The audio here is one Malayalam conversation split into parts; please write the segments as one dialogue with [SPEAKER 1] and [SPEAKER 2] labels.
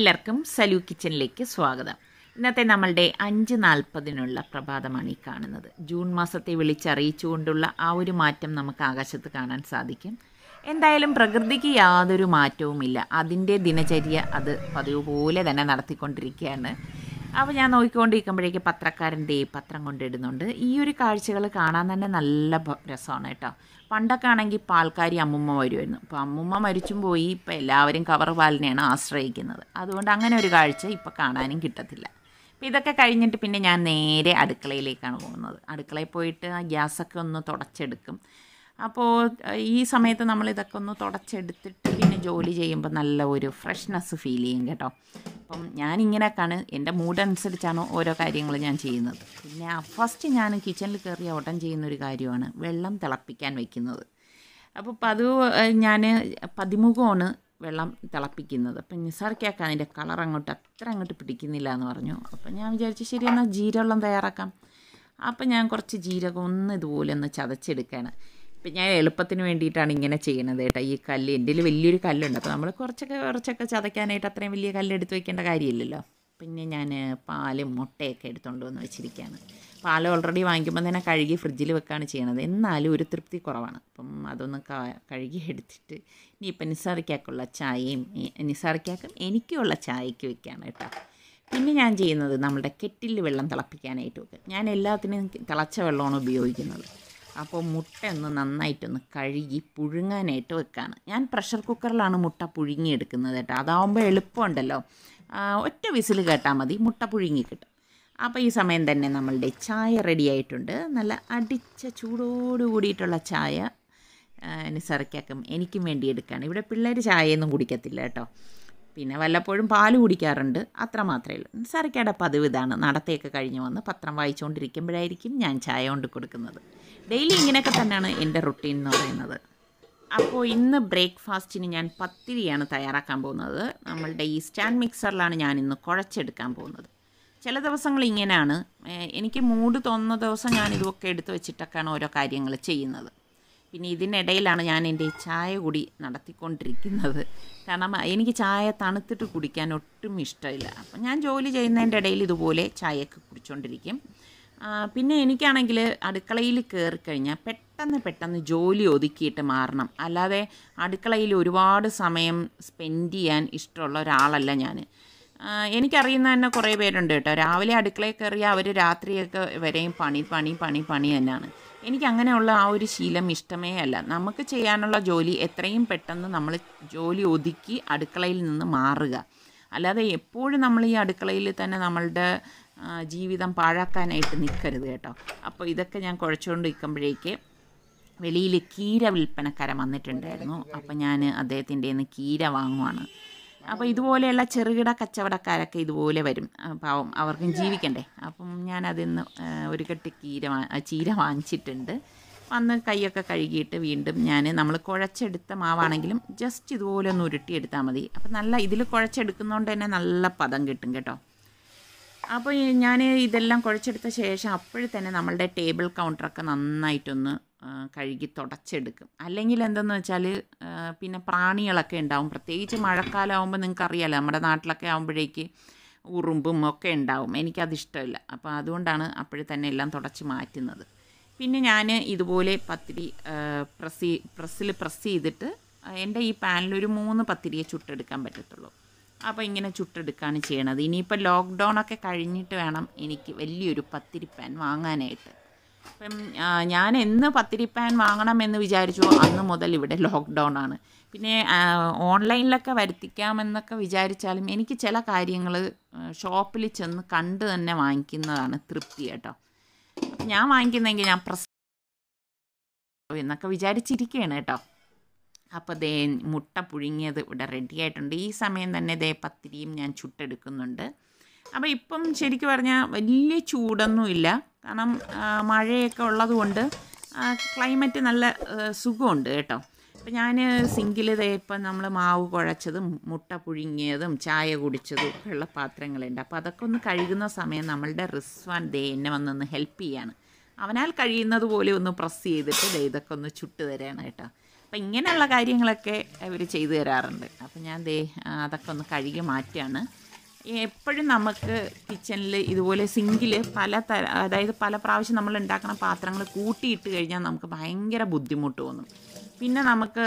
[SPEAKER 1] എല്ലാവർക്കും സലു കിച്ചണിലേക്ക് സ്വാഗതം ഇന്നത്തെ നമ്മളുടെ അഞ്ച് നാൽപ്പതിനുള്ള പ്രഭാതമാണ് ഈ കാണുന്നത് ജൂൺ മാസത്തെ വിളിച്ചറിയിച്ചുകൊണ്ടുള്ള ആ ഒരു മാറ്റം നമുക്ക് ആകാശത്ത് കാണാൻ സാധിക്കും എന്തായാലും പ്രകൃതിക്ക് യാതൊരു മാറ്റവുമില്ല അതിൻ്റെ ദിനചര്യ അത് പതിവ് പോലെ തന്നെ നടത്തിക്കൊണ്ടിരിക്കുകയാണ് അപ്പോൾ ഞാൻ നോക്കിക്കൊണ്ടിരിക്കുമ്പോഴേക്ക് പത്രക്കാരൻ ദേ പത്രം കൊണ്ടിടുന്നുണ്ട് ഈ ഒരു കാഴ്ചകൾ കാണാൻ തന്നെ നല്ല ഭ- രസമാണ് കേട്ടോ പണ്ടൊക്കെ ആണെങ്കിൽ പാൽക്കാരി അമ്മുമ്മ വരുമായിരുന്നു ഇപ്പോൾ അമ്മുമ്മ മരിച്ചും പോയി ഇപ്പോൾ എല്ലാവരും കവർ പാലിനെയാണ് ആശ്രയിക്കുന്നത് അതുകൊണ്ട് അങ്ങനെ ഒരു കാഴ്ച ഇപ്പോൾ കാണാനും കിട്ടത്തില്ല അപ്പോൾ ഇതൊക്കെ കഴിഞ്ഞിട്ട് പിന്നെ ഞാൻ നേരെ അടുക്കളയിലേക്കാണ് പോകുന്നത് അടുക്കളയിൽ പോയിട്ട് ആ ഗ്യാസൊക്കെ ഒന്ന് തുടച്ചെടുക്കും അപ്പോൾ ഏഹ്, ഈ സമയത്ത് നമ്മൾ ഇതൊക്കെ ഒന്ന് തുടച്ചെടുത്തിട്ട് പിന്നെ ജോലി ചെയ്യുമ്പോൾ നല്ല ഒരു ഫ്രഷ്നെസ് ഫീൽ ചെയ്യും കേട്ടോ അപ്പം ഞാനിങ്ങനെയൊക്കെയാണ് എൻ്റെ മൂഡ് അനുസരിച്ചാണ് ഓരോ കാര്യങ്ങൾ ഞാൻ ചെയ്യുന്നത് പിന്നെ ഫസ്റ്റ് ഞാൻ കിച്ചണിൽ കയറിയ ഉടൻ ചെയ്യുന്ന ഒരു കാര്യമാണ് വെള്ളം തിളപ്പിക്കാൻ വെക്കുന്നത് അപ്പോൾ പതിവ് ഞാൻ പതിമുഖമാണ് വെള്ളം തിളപ്പിക്കുന്നത് അപ്പം നിസാർക്കാക്ക അതിൻ്റെ കളർ അങ്ങോട്ട് അത്ര അങ്ങോട്ട് പിടിക്കുന്നില്ല എന്ന് പറഞ്ഞു അപ്പം ഞാൻ വിചാരിച്ചു ശരി എന്നാൽ ജീരവെള്ളം തയ്യാറാക്കാം അപ്പം ഞാൻ കുറച്ച് ജീരകം ഒന്ന് ഇതുപോലെ ഒന്ന് ചതച്ചെടുക്കുകയാണ് ഇപ്പം ഞാൻ എളുപ്പത്തിന് വേണ്ടിയിട്ടാണ് ഇങ്ങനെ ചെയ്യണത് കേട്ടോ ഈ കല്ല് എൻ്റെ കയ്യിൽ വലിയൊരു കല്ലുണ്ട് അപ്പോൾ നമ്മൾ കുറച്ചൊക്കെ കുറച്ചൊക്കെ ചതയ്ക്കാനായിട്ട് അത്രയും വലിയ കല്ല് എടുത്ത് വെക്കേണ്ട കാര്യമില്ലല്ലോ പിന്നെ ഞാൻ പാലും മുട്ടയൊക്കെ എടുത്തുകൊണ്ട് വന്ന് വെച്ചിരിക്കുകയാണ് പാൽ ഓൾറെഡി വാങ്ങിക്കുമ്പോൾ തന്നെ കഴുകി ഫ്രിഡ്ജിൽ വെക്കുകയാണ് ചെയ്യണത് എന്നാലും ഒരു തൃപ്തി കുറവാണ് അപ്പം അതൊന്ന് ക- കഴുകി എടുത്തിട്ട് ഇനിയിപ്പം നിസാറിക്കാക്കുള്ള ചായയും ഈ- നിസാറിക്കാക്കും എനിക്കുള്ള ചായയ്ക്ക് വെക്കുകയാണ് കേട്ടോ പിന്നെ ഞാൻ ചെയ്യുന്നത് നമ്മുടെ കെറ്റിൽ വെള്ളം തിളപ്പിക്കാനായിട്ട് വെക്കും ഞാൻ എല്ലാത്തിനും തിളച്ച വെള്ളമാണ് ഉപയോഗിക്കുന്നത് അപ്പോൾ മുട്ട ഒന്ന് നന്നായിട്ടൊന്ന് കഴുകി പുഴുങ്ങാനായിട്ട് വെക്കാണ് ഞാൻ പ്രഷർ കുക്കറിലാണ് മുട്ട പുഴുങ്ങിയെടുക്കുന്നത് കേട്ടോ അതാവുമ്പോൾ എളുപ്പമുണ്ടല്ലോ ആ, ഒറ്റ വിസിൽ കേട്ടാൽ മതി മുട്ട പുഴുങ്ങി കിട്ടും അപ്പോൾ ഈ സമയം തന്നെ നമ്മളുടെ ചായ റെഡി ആയിട്ടുണ്ട് നല്ല അടിച്ച ചൂടോട് കൂടിയിട്ടുള്ള ചായ നിസറയ്ക്കാക്കും എനിക്കും വേണ്ടി എടുക്കുകയാണ് ഇവിടെ പിള്ളേർ ചായയൊന്നും കുടിക്കത്തില്ല കേട്ടോ പിന്നെ വല്ലപ്പോഴും പാല് കുടിക്കാറുണ്ട് അത്ര മാത്രമേ ഉള്ളൂ നിസാറിക്കയുടെ പതിവ് ഇതാണ് നടത്തയൊക്കെ കഴിഞ്ഞ് വന്ന് പത്രം വായിച്ചുകൊണ്ടിരിക്കുമ്പോഴായിരിക്കും ഞാൻ ചായ കൊണ്ട് കൊടുക്കുന്നത് ഡെയിലി ഇങ്ങനെയൊക്കെ തന്നെയാണ് എൻ്റെ റുട്ടീൻ എന്ന് പറയുന്നത് അപ്പോൾ ഇന്ന് ബ്രേക്ക്ഫാസ്റ്റിന് ഞാൻ പത്തിരിയാണ് തയ്യാറാക്കാൻ പോകുന്നത് നമ്മളുടെ ഈ സ്റ്റാൻഡ് മിക്സറിലാണ് ഞാൻ ഇന്ന് കുഴച്ചെടുക്കാൻ പോകുന്നത് ചില ദിവസങ്ങൾ ഇങ്ങനെയാണ് ഏഹ് എനിക്ക് മൂഡ് തോന്നുന്ന ദിവസം ഞാൻ ഇതൊക്കെ എടുത്ത് വെച്ചിട്ടൊക്കെയാണ് ഓരോ കാര്യങ്ങൾ ചെയ്യുന്നത് പിന്നെ ഇതിനിടയിലാണ് ഞാൻ എൻ്റെ ഈ ചായ കൂടി നടത്തിക്കൊണ്ടിരിക്കുന്നത് കാരണം എനിക്ക് ചായ തണുത്തിട്ട് കുടിക്കാൻ ഒട്ടും ഇഷ്ടമില്ല അപ്പം ഞാൻ ജോലി ചെയ്യുന്നതിൻ്റെ ഇടയിൽ ഇതുപോലെ ചായയൊക്കെ കുടിച്ചുകൊണ്ടിരിക്കും ആ, പിന്നെ എനിക്കാണെങ്കിൽ അടുക്കളയിൽ കയറി കഴിഞ്ഞാൽ പെട്ടെന്ന് പെട്ടെന്ന് ജോലി ഒതുക്കിയിട്ട് മാറണം അല്ലാതെ അടുക്കളയിൽ ഒരുപാട് സമയം സ്പെൻഡ് ചെയ്യാൻ ഇഷ്ടമുള്ള ഒരാളല്ല ഞാൻ ആ, എനിക്കറിയുന്ന തന്നെ കുറേ പേരുണ്ട് കേട്ടോ രാവിലെ അടുക്കളയിൽ കയറിയാൽ അവർ രാത്രിയൊക്കെ വരെയും പണി പണി പണി പണി തന്നെയാണ് എനിക്ക് അങ്ങനെയുള്ള ആ ഒരു ശീലം ഇഷ്ടമേ അല്ല നമുക്ക് ചെയ്യാനുള്ള ജോലി എത്രയും പെട്ടെന്ന് നമ്മൾ ജോലി ഒതുക്കി അടുക്കളയിൽ നിന്ന് മാറുക അല്ലാതെ എപ്പോഴും നമ്മൾ ഈ അടുക്കളയിൽ തന്നെ നമ്മളുടെ ആ, ജീവിതം പാഴാക്കാനായിട്ട് നിൽക്കരുത് കേട്ടോ അപ്പോൾ ഇതൊക്കെ ഞാൻ കുഴച്ചുകൊണ്ട് നിൽക്കുമ്പോഴേക്ക് വെളിയിൽ കീര വിൽപ്പനക്കാരൻ വന്നിട്ടുണ്ടായിരുന്നു അപ്പം ഞാൻ അദ്ദേഹത്തിൻ്റെ നിന്ന് കീര വാങ്ങുവാണ് അപ്പോൾ ഇതുപോലെയുള്ള ചെറുകിട കച്ചവടക്കാരൊക്കെ ഇതുപോലെ വരും ആ, പാവം അവർക്കും ജീവിക്കണ്ടേ അപ്പം ഞാൻ അതിൽ നിന്ന് ആ, ഒരു കെട്ട് കീര വാ- ആ, ചീര വാങ്ങിച്ചിട്ടുണ്ട് വന്ന് കൈയൊക്കെ കഴുകിയിട്ട് വീണ്ടും ഞാൻ നമ്മൾ കുഴച്ചെടുത്ത മാവാണെങ്കിലും ജസ്റ്റ് ഇതുപോലെ ഒന്ന് ഉരുട്ടിയെടുത്താൽ മതി അപ്പം നല്ല ഇതിൽ കുഴച്ചെടുക്കുന്നതുകൊണ്ട് തന്നെ നല്ല പദം കിട്ടും കേട്ടോ അപ്പോൾ ഞാൻ ഇതെല്ലാം കുഴച്ചെടുത്ത ശേഷം അപ്പോഴും തന്നെ നമ്മളുടെ ടേബിൾ കൗണ്ടറൊക്കെ നന്നായിട്ടൊന്ന് ആ, കഴുകി തുടച്ചെടുക്കും അല്ലെങ്കിൽ എന്തെന്ന് വെച്ചാൽ ആ, പിന്നെ പ്രാണികളൊക്കെ ഉണ്ടാവും പ്രത്യേകിച്ച് മഴക്കാലം ആകുമ്പോൾ നിങ്ങൾക്ക് അറിയാലോ നമ്മുടെ നാട്ടിലൊക്കെ ആകുമ്പോഴേക്ക് ഉറുമ്പും ഒക്കെ ഉണ്ടാവും എനിക്കതിഷ്ടമില്ല അപ്പോൾ അതുകൊണ്ടാണ് അപ്പോഴും തന്നെ എല്ലാം തുടച്ച് മാറ്റുന്നത് പിന്നെ ഞാൻ ഇതുപോലെ പത്തിരി പ്രസ് പ്രസ്സിൽ പ്രസ് ചെയ്തിട്ട് ആ, എൻ്റെ ഈ പാനിൽ ഒരു മൂന്ന് പത്തിരിയെ ചുട്ടെടുക്കാൻ പറ്റത്തുള്ളൂ അപ്പോൾ ഇങ്ങനെ ചുട്ടെടുക്കുകയാണ് ചെയ്യണത് ഇനിയിപ്പോൾ ലോക്ക്ഡൗൺ ഒക്കെ കഴിഞ്ഞിട്ട് വേണം എനിക്ക് വലിയൊരു പത്തിരി പാൻ വാങ്ങാനായിട്ട് അപ്പം ആ, ഞാൻ എന്ന് പത്തിരി പാൻ വാങ്ങണം എന്ന് വിചാരിച്ചു അന്ന് മുതൽ ഇവിടെ ലോക്ക്ഡൗൺ ആണ് പിന്നെ ആ, ഓൺലൈനിലൊക്കെ വരുത്തിക്കാമെന്നൊക്കെ വിചാരിച്ചാലും എനിക്ക് ചില കാര്യങ്ങൾ ഷോപ്പിൽ ചെന്ന് കണ്ട് തന്നെ വാങ്ങിക്കുന്നതാണ് തൃപ്തി കേട്ടോ അപ്പം ഞാൻ വാങ്ങിക്കുന്നെങ്കിൽ ഞാൻ പ്രസ് എന്നൊക്കെ വിചാരിച്ചിരിക്കുകയാണ് കേട്ടോ അപ്പോൾ ദേ മുട്ട പുഴുങ്ങിയത് ഇവിടെ റെഡി ആയിട്ടുണ്ട് ഈ സമയം തന്നെ ദേ പത്തിരിയും ഞാൻ ചുട്ടെടുക്കുന്നുണ്ട് അപ്പോൾ ഇപ്പം ശരിക്കും പറഞ്ഞാൽ വലിയ ചൂടൊന്നുമില്ല കാരണം ആ, മഴയൊക്കെ ഉള്ളതുകൊണ്ട് ക്ലൈമറ്റ് നല്ല ആ, സുഖമുണ്ട് കേട്ടോ അപ്പോൾ ഞാൻ സിങ്കിൽ ദേ ഇപ്പം നമ്മൾ മാവ് കുഴച്ചതും മുട്ട പുഴുങ്ങിയതും ചായ കുടിച്ചതും ഒക്കെ ഉള്ള പാത്രങ്ങളുണ്ട് അപ്പോൾ അതൊക്കെ ഒന്ന് കഴുകുന്ന സമയം നമ്മളുടെ റിസ്വാൻ ദേ എന്നെ വന്നൊന്ന് ഹെൽപ്പ് ചെയ്യാണ് അവനാൽ കഴിയുന്നത് പോലെ ഒന്ന് പ്രസ് ചെയ്തിട്ട് ദേ ഇതൊക്കെ ഒന്ന് ചുട്ട് തരാണ് കേട്ടോ അപ്പം ഇങ്ങനെയുള്ള കാര്യങ്ങളൊക്കെ ഇവർ ചെയ്തു തരാറുണ്ട് അപ്പം ഞാൻ ദേ ആ, അതൊക്കെ ഒന്ന് കഴുകി മാറ്റുകയാണ് എപ്പോഴും നമുക്ക് കിച്ചണിൽ ഇതുപോലെ സിങ്കിൽ പല തര അതായത് പല പ്രാവശ്യം നമ്മൾ ഉണ്ടാക്കുന്ന പാത്രങ്ങൾ കൂട്ടിയിട്ട് കഴിഞ്ഞാൽ നമുക്ക് ഭയങ്കര ബുദ്ധിമുട്ട് തോന്നും പിന്നെ നമുക്ക്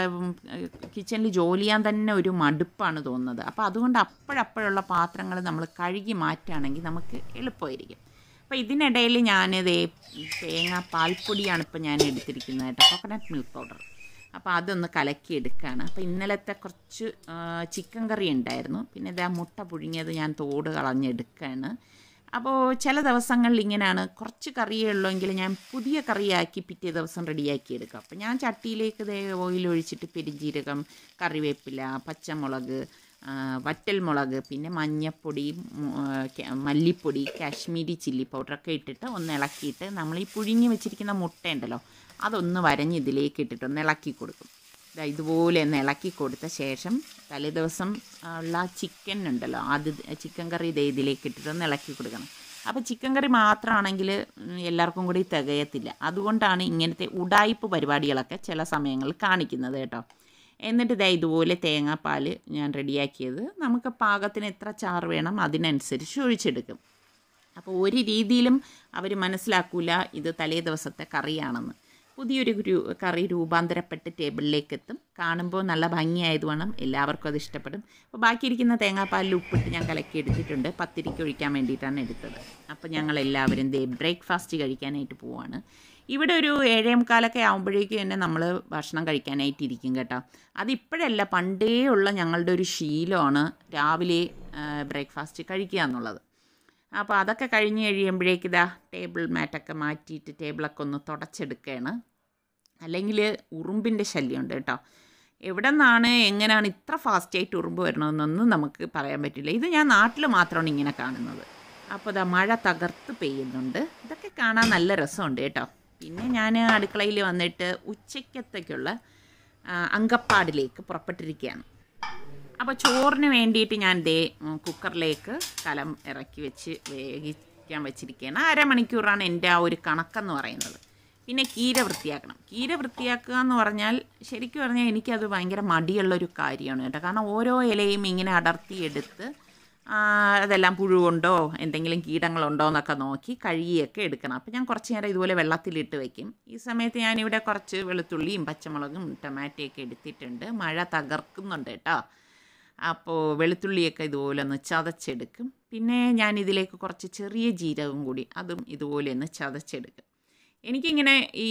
[SPEAKER 1] കിച്ചണിൽ ജോലി ചെയ്യാൻ തന്നെ ഒരു മടുപ്പാണ് തോന്നുന്നത് അപ്പോൾ അതുകൊണ്ട് അപ്പോഴപ്പോഴുള്ള പാത്രങ്ങൾ നമ്മൾ കഴുകി മാറ്റുകയാണെങ്കിൽ നമുക്ക് എളുപ്പമായിരിക്കും അപ്പോൾ ഇതിനിടയിൽ ഞാനിത് തേങ്ങ പാൽപ്പൊടിയാണ് ഇപ്പോൾ ഞാൻ എടുത്തിരിക്കുന്നത് കേട്ടോ കോക്കനട്ട് മിൽക്ക് പൗഡർ അപ്പോൾ അതൊന്ന് കലക്കി എടുക്കുകയാണ് അപ്പോൾ ഇന്നലത്തെ കുറച്ച് ആ, ചിക്കൻ കറി ഉണ്ടായിരുന്നു പിന്നെ ഇതാ മുട്ട പുഴുങ്ങിയത് ഞാൻ തോട് കളഞ്ഞെടുക്കുകയാണ് അപ്പോൾ ചില ദിവസങ്ങളിൽ ഇങ്ങനെയാണ് കുറച്ച് കറിയേ ഉള്ളൂവെങ്കിൽ ഞാൻ പുതിയ കറിയാക്കി പിറ്റേ ദിവസം റെഡിയാക്കി എടുക്കും അപ്പോൾ ഞാൻ ചട്ടിയിലേക്ക് ദേ ഓയിൽ ഒഴിച്ചിട്ട് പെരിഞ്ജീരകം കറിവേപ്പില പച്ചമുളക് ആ, വറ്റൽമുളക് പിന്നെ മഞ്ഞൾപ്പൊടി മു- ആ, ക- മല്ലിപ്പൊടി കാശ്മീരി ചില്ലി പൗഡറൊക്കെ ഇട്ടിട്ട് ഒന്ന് ഇളക്കിയിട്ട് നമ്മൾ ഈ പുഴുങ്ങി വെച്ചിരിക്കുന്ന മുട്ട ഉണ്ടല്ലോ അതൊന്ന് വരഞ്ഞ് ഇതിലേക്ക് ഇട്ടിട്ട് ഒന്ന് ഇളക്കി കൊടുക്കും ദാ ഇതുപോലെ ഒന്ന് ഇളക്കി കൊടുത്ത ശേഷം തലേദിവസം ഉള്ള ചിക്കൻ ഉണ്ടല്ലോ അത് ചിക്കൻ കറി ഇതേ ഇതിലേക്ക് ഇട്ടിട്ട് ഒന്ന് ഇളക്കി കൊടുക്കണം അപ്പോൾ ചിക്കൻ കറി മാത്രമാണെങ്കിൽ ഉം, എല്ലാവർക്കും കൂടി തികയത്തില്ല അതുകൊണ്ടാണ് ഇങ്ങനത്തെ ഉടായിപ്പ് പരിപാടികളൊക്കെ ചില സമയങ്ങളിൽ കാണിക്കുന്നത് കേട്ടോ എന്നിട്ട് ഇതാ ഇതുപോലെ തേങ്ങാപ്പാൽ ഞാൻ റെഡിയാക്കിയത് നമുക്ക് പാകത്തിന് എത്ര ചാറ് വേണം അതിനനുസരിച്ച് ഒഴിച്ചെടുക്കും അപ്പോൾ ഒരു രീതിയിലും അവർ മനസ്സിലാക്കൂല ഇത് തലേ ദിവസത്തെ കറിയാണെന്ന് പുതിയൊരു രു- കറി രൂപാന്തരപ്പെട്ട് ടേബിളിലേക്ക് എത്തും കാണുമ്പോൾ നല്ല ഭംഗിയായത് വേണം എല്ലാവർക്കും അത് ഇഷ്ടപ്പെടും അപ്പോൾ ബാക്കിയിരിക്കുന്ന തേങ്ങാപ്പാലിൽ ഉപ്പിട്ട് ഞാൻ കലക്കി എടുത്തിട്ടുണ്ട് പത്തിരിക്ക് ഒഴിക്കാൻ വേണ്ടിയിട്ടാണ് എടുത്തത് അപ്പോൾ ഞങ്ങൾ എല്ലാവരും ദേ ബ്രേക്ക്ഫാസ്റ്റ് കഴിക്കാനായിട്ട് പോവാണ് ഇവിടെ ഒരു ഏഴേ മുക്കാലൊക്കെ ആകുമ്പോഴേക്കും തന്നെ നമ്മൾ ഭക്ഷണം കഴിക്കാനായിട്ട് ഇരിക്കും കേട്ടോ അതിപ്പോഴല്ല പണ്ടേ ഉള്ള ഞങ്ങളുടെ ഒരു ശീലമാണ് രാവിലെ ബ്രേക്ക്ഫാസ്റ്റ് കഴിക്കുക എന്നുള്ളത് അപ്പോൾ അതൊക്കെ കഴിഞ്ഞ് കഴിയുമ്പോഴേക്ക് ഇതാ ടേബിൾ മാറ്റൊക്കെ മാറ്റിയിട്ട് ടേബിളൊക്കെ ഒന്ന് തുടച്ചെടുക്കുകയാണ് അല്ലെങ്കിൽ ഉറുമ്പിൻ്റെ ശല്യമുണ്ട് കേട്ടോ എവിടെ നിന്നാണ് എങ്ങനെയാണ് ഇത്ര ഫാസ്റ്റായിട്ട് ഉറുമ്പ് വരണമെന്നൊന്നും നമുക്ക് പറയാൻ പറ്റില്ല ഇത് ഞാൻ നാട്ടിൽ മാത്രമാണ് ഇങ്ങനെ കാണുന്നത് അപ്പോൾ ഇതാ മഴ തകർത്ത് പെയ്യുന്നുണ്ട് ഇതൊക്കെ കാണാൻ നല്ല രസമുണ്ട് കേട്ടോ പിന്നെ ഞാൻ അടുക്കളയിൽ വന്നിട്ട് ഉച്ചയ്ക്കത്തേക്കുള്ള ആ, അങ്കപ്പാടിലേക്ക് പുറപ്പെട്ടിരിക്കുകയാണ് അപ്പോൾ ചോറിന് വേണ്ടിയിട്ട് ഞാൻ ദേ ഉം, കുക്കറിലേക്ക് കലം ഇറക്കി വെച്ച് വേവിക്കാൻ വെച്ചിരിക്കുകയാണ് അരമണിക്കൂറാണ് എൻ്റെ ആ ഒരു കണക്കെന്ന് പറയുന്നത് പിന്നെ കീര വൃത്തിയാക്കണം കീര വൃത്തിയാക്കുക എന്ന് പറഞ്ഞാൽ ശരിക്കും പറഞ്ഞാൽ എനിക്കത് ഭയങ്കര മടിയുള്ളൊരു കാര്യമാണ് കേട്ടോ കാരണം ഓരോ ഇലയും ഇങ്ങനെ അടർത്തിയെടുത്ത് ആ, അതെല്ലാം പുഴുവുണ്ടോ എന്തെങ്കിലും കീടങ്ങളുണ്ടോ എന്നൊക്കെ നോക്കി കഴുകിയൊക്കെ എടുക്കണം അപ്പോൾ ഞാൻ കുറച്ച് നേരം ഇതുപോലെ വെള്ളത്തിലിട്ട് വെക്കും ഈ സമയത്ത് ഞാനിവിടെ കുറച്ച് വെളുത്തുള്ളിയും പച്ചമുളകും ടൊമാറ്റോയൊക്കെ എടുത്തിട്ടുണ്ട് മഴ തകർക്കുന്നുണ്ട് കേട്ടോ അപ്പോൾ വെളുത്തുള്ളിയൊക്കെ ഇതുപോലെ ഒന്ന് ചതച്ചെടുക്കും പിന്നെ ഞാൻ ഇതിലേക്ക് കുറച്ച് ചെറിയ ജീരകം കൂടി അതും ഇതുപോലെ ഒന്ന് ചതച്ചെടുക്കും എനിക്കിങ്ങനെ ഈ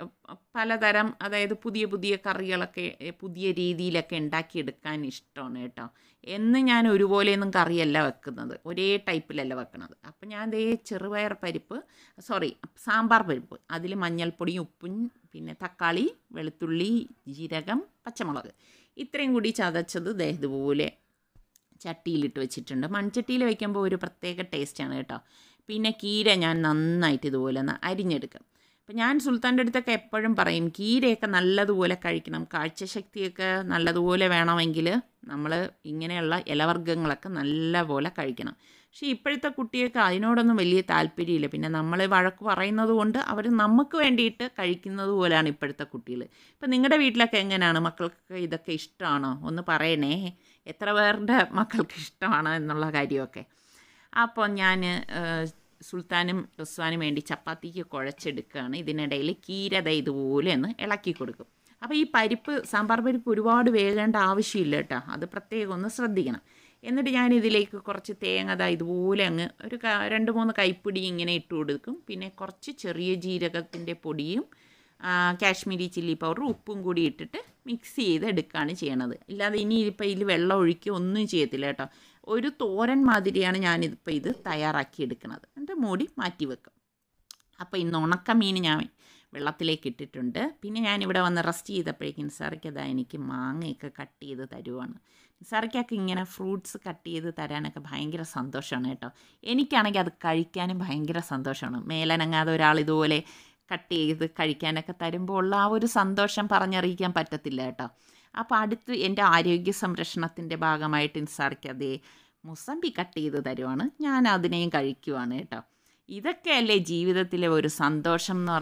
[SPEAKER 1] പലതരം അതായത് പുതിയ പുതിയ കറികളൊക്കെ എ, പുതിയ രീതിയിലൊക്കെ ഉണ്ടാക്കിയെടുക്കാൻ ഇഷ്ടമാണ് കേട്ടോ എന്ന് ഞാൻ ഒരുപോലെയൊന്നും കറിയല്ല വെക്കുന്നത് ഒരേ ടൈപ്പിലല്ല വെക്കുന്നത് അപ്പം ഞാൻ ദേ ചെറുപയർ പരിപ്പ് സോറി സാമ്പാർ പരിപ്പ് അതിൽ മഞ്ഞൾപ്പൊടിയും ഉപ്പും പിന്നെ തക്കാളി വെളുത്തുള്ളി ജീരകം പച്ചമുളക് ഇത്രയും കൂടി ചതച്ചത് ദേ ഇതുപോലെ ചട്ടിയിലിട്ട് വെച്ചിട്ടുണ്ട് മൺചട്ടിയിൽ വയ്ക്കുമ്പോൾ ഒരു പ്രത്യേക ടേസ്റ്റാണ് കേട്ടോ പിന്നെ കീര ഞാൻ നന്നായിട്ട് ഇതുപോലെ ഒന്ന് അരിഞ്ഞെടുക്കും അപ്പം ഞാൻ സുൽത്താൻ്റെ അടുത്തൊക്കെ എപ്പോഴും പറയും കീരയൊക്കെ നല്ലതുപോലെ കഴിക്കണം കാഴ്ചശക്തിയൊക്കെ നല്ലതുപോലെ വേണമെങ്കിൽ നമ്മൾ ഇങ്ങനെയുള്ള ഇലവർഗ്ഗങ്ങളൊക്കെ നല്ലപോലെ കഴിക്കണം പക്ഷേ ഇപ്പോഴത്തെ കുട്ടികൾക്ക് അതിനോടൊന്നും വലിയ താല്പര്യമില്ല പിന്നെ നമ്മൾ വഴക്ക് പറയുന്നത് കൊണ്ട് അവർ നമുക്ക് വേണ്ടിയിട്ട് കഴിക്കുന്നത് പോലെയാണ് ഇപ്പോഴത്തെ കുട്ടികൾ ഇപ്പം നിങ്ങളുടെ വീട്ടിലൊക്കെ എങ്ങനെയാണ് മക്കൾക്ക് ഇതൊക്കെ ഇഷ്ടമാണോ ഒന്ന് പറയണേ എത്ര പേരുടെ മക്കൾക്ക് ഇഷ്ടമാണ് എന്നുള്ള കാര്യമൊക്കെ അപ്പോൾ ഞാൻ സുൽത്താനും റിസ്വാനും വേണ്ടി ചപ്പാത്തിക്ക് കുഴച്ചെടുക്കുകയാണ് ഇതിനിടയിൽ കീരത ഇതുപോലെ ഒന്ന് ഇളക്കി കൊടുക്കും അപ്പോൾ ഈ പരിപ്പ് സാമ്പാർ പരിപ്പ് ഒരുപാട് വേകേണ്ട ആവശ്യമില്ല കേട്ടോ അത് പ്രത്യേകം ഒന്ന് ശ്രദ്ധിക്കണം എന്നിട്ട് ഞാൻ ഇതിലേക്ക് കുറച്ച് തേങ്ങ ദാ ഇതുപോലെ അങ്ങ് ഒരു ക- രണ്ട് മൂന്ന് കൈപ്പിടി ഇങ്ങനെ ഇട്ട് കൊടുക്കും പിന്നെ കുറച്ച് ചെറിയ ജീരകത്തിൻ്റെ പൊടിയും ആ, കാശ്മീരി ചില്ലി പൗഡർ ഉപ്പും കൂടി ഇട്ടിട്ട് മിക്സ് ചെയ്ത് എടുക്കുകയാണ് ചെയ്യണത് ഇല്ലാതെ ഇനി ഇപ്പോൾ ഇതിൽ വെള്ളം ഒഴിക്കുക ഒന്നും ചെയ്യത്തില്ല കേട്ടോ ഒരു തോരൻ മാതിരിയാണ് ഞാനിതിപ്പോൾ ഇത് തയ്യാറാക്കി എടുക്കുന്നത് എന്നിട്ട് മൂടി മാറ്റി വെക്കും അപ്പോൾ ഇന്ന് ഉണക്കമീൻ ഞാൻ വെള്ളത്തിലേക്ക് ഇട്ടിട്ടുണ്ട് പിന്നെ ഞാനിവിടെ വന്ന് റെസ്റ്റ് ചെയ്തപ്പോഴേക്കും നിസാറിക്ക് അതാ എനിക്ക് മാങ്ങയൊക്കെ കട്ട് ചെയ്ത് തരുവാണ് നിസാറിക്കൊക്കെ ഇങ്ങനെ ഫ്രൂട്ട്സ് കട്ട് ചെയ്ത് തരാനൊക്കെ ഭയങ്കര സന്തോഷമാണ് കേട്ടോ എനിക്കാണെങ്കിൽ അത് കഴിക്കാനും ഭയങ്കര സന്തോഷമാണ് മേലനങ്ങാതെ ഒരാൾ ഇതുപോലെ കട്ട് ചെയ്ത് കഴിക്കാനൊക്കെ തരുമ്പോൾ ഉള്ള ആ ഒരു സന്തോഷം പറഞ്ഞറിയിക്കാൻ പറ്റത്തില്ല കേട്ടോ അപ്പോൾ അടുത്ത് എൻ്റെ ആരോഗ്യ സംരക്ഷണത്തിൻ്റെ ഭാഗമായിട്ട് നിസാറിക്ക് അതേ മുസമ്പി കട്ട് ചെയ്ത് തരുവാണ് ഞാൻ അതിനെയും കഴിക്കുവാണ് കേട്ടോ ഇതൊക്കെയല്ലേ ജീവിതത്തിലെ ഒരു സന്തോഷം എന്ന് പറയുന്നത്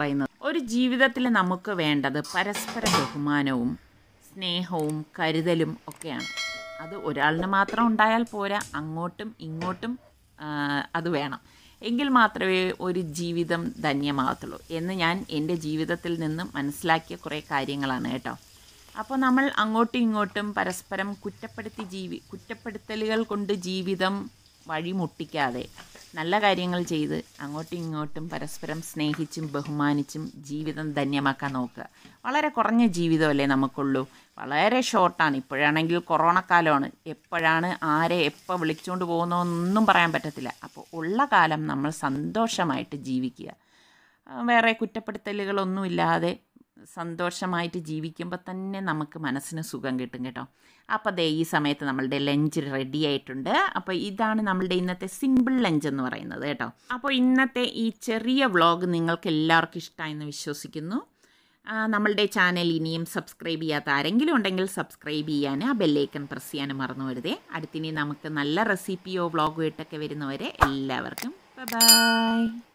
[SPEAKER 1] ഒരു ജീവിതത്തിൽ നമുക്ക് വേണ്ടത് പരസ്പര ബഹുമാനവും സ്നേഹവും കരുതലും ഒക്കെയാണ് അത് ഒരാളിന് മാത്രം ഉണ്ടായാൽ പോരാ അങ്ങോട്ടും ഇങ്ങോട്ടും ആ, അത് വേണം എങ്കിൽ മാത്രമേ ഒരു ജീവിതം ധന്യമാകത്തുള്ളൂ എന്ന് ഞാൻ എൻ്റെ ജീവിതത്തിൽ നിന്ന് മനസ്സിലാക്കിയ കുറേ കാര്യങ്ങളാണ് കേട്ടോ അപ്പോൾ നമ്മൾ അങ്ങോട്ടും ഇങ്ങോട്ടും പരസ്പരം കുറ്റപ്പെടുത്തി ജീവി കുറ്റപ്പെടുത്തലുകൾ കൊണ്ട് ജീവിതം വഴിമുട്ടിക്കാതെ നല്ല കാര്യങ്ങൾ ചെയ്ത് അങ്ങോട്ടും ഇങ്ങോട്ടും പരസ്പരം സ്നേഹിച്ചും ബഹുമാനിച്ചും ജീവിതം ധന്യമാക്കാൻ നോക്കുക വളരെ കുറഞ്ഞ ജീവിതമല്ലേ നമുക്കുള്ളൂ വളരെ ഷോർട്ടാണ് ഇപ്പോഴാണെങ്കിൽ കൊറോണ കാലമാണ് എപ്പോഴാണ് ആരെ എപ്പോൾ വിളിച്ചുകൊണ്ട് പോകുന്നതെന്നൊന്നും പറയാൻ പറ്റത്തില്ല അപ്പോൾ ഉള്ള കാലം നമ്മൾ സന്തോഷമായിട്ട് ജീവിക്കുക ആ, വേറെ കുറ്റപ്പെടുത്തലുകളൊന്നുമില്ലാതെ സന്തോഷമായിട്ട് ജീവിക്കുമ്പോൾ തന്നെ നമുക്ക് മനസ്സിന് സുഖം കിട്ടും കേട്ടോ അപ്പോൾ ദേ ഈ സമയത്ത് നമ്മളുടെ ലഞ്ച് റെഡി ആയിട്ടുണ്ട് അപ്പോൾ ഇതാണ് നമ്മളുടെ ഇന്നത്തെ സിമ്പിൾ ലഞ്ച് എന്ന് പറയുന്നത് കേട്ടോ അപ്പോൾ ഇന്നത്തെ ഈ ചെറിയ വ്ളോഗ് നിങ്ങൾക്ക് എല്ലാവർക്കും ഇഷ്ടമായെന്ന് വിശ്വസിക്കുന്നു ആ, നമ്മളുടെ ചാനൽ ഇനിയും സബ്സ്ക്രൈബ് ചെയ്യാത്ത ആരെങ്കിലും ഉണ്ടെങ്കിൽ സബ്സ്ക്രൈബ് ചെയ്യാൻ ആ ബെല്ലൈക്കൺ പ്രസ് ചെയ്യാനും മറന്നു വരുതേ അടുത്തിനി നമുക്ക് നല്ല റെസിപ്പിയോ വ്ളോഗോ ഇട്ടൊക്കെ വരുന്നവരെ എല്ലാവർക്കും ബൈ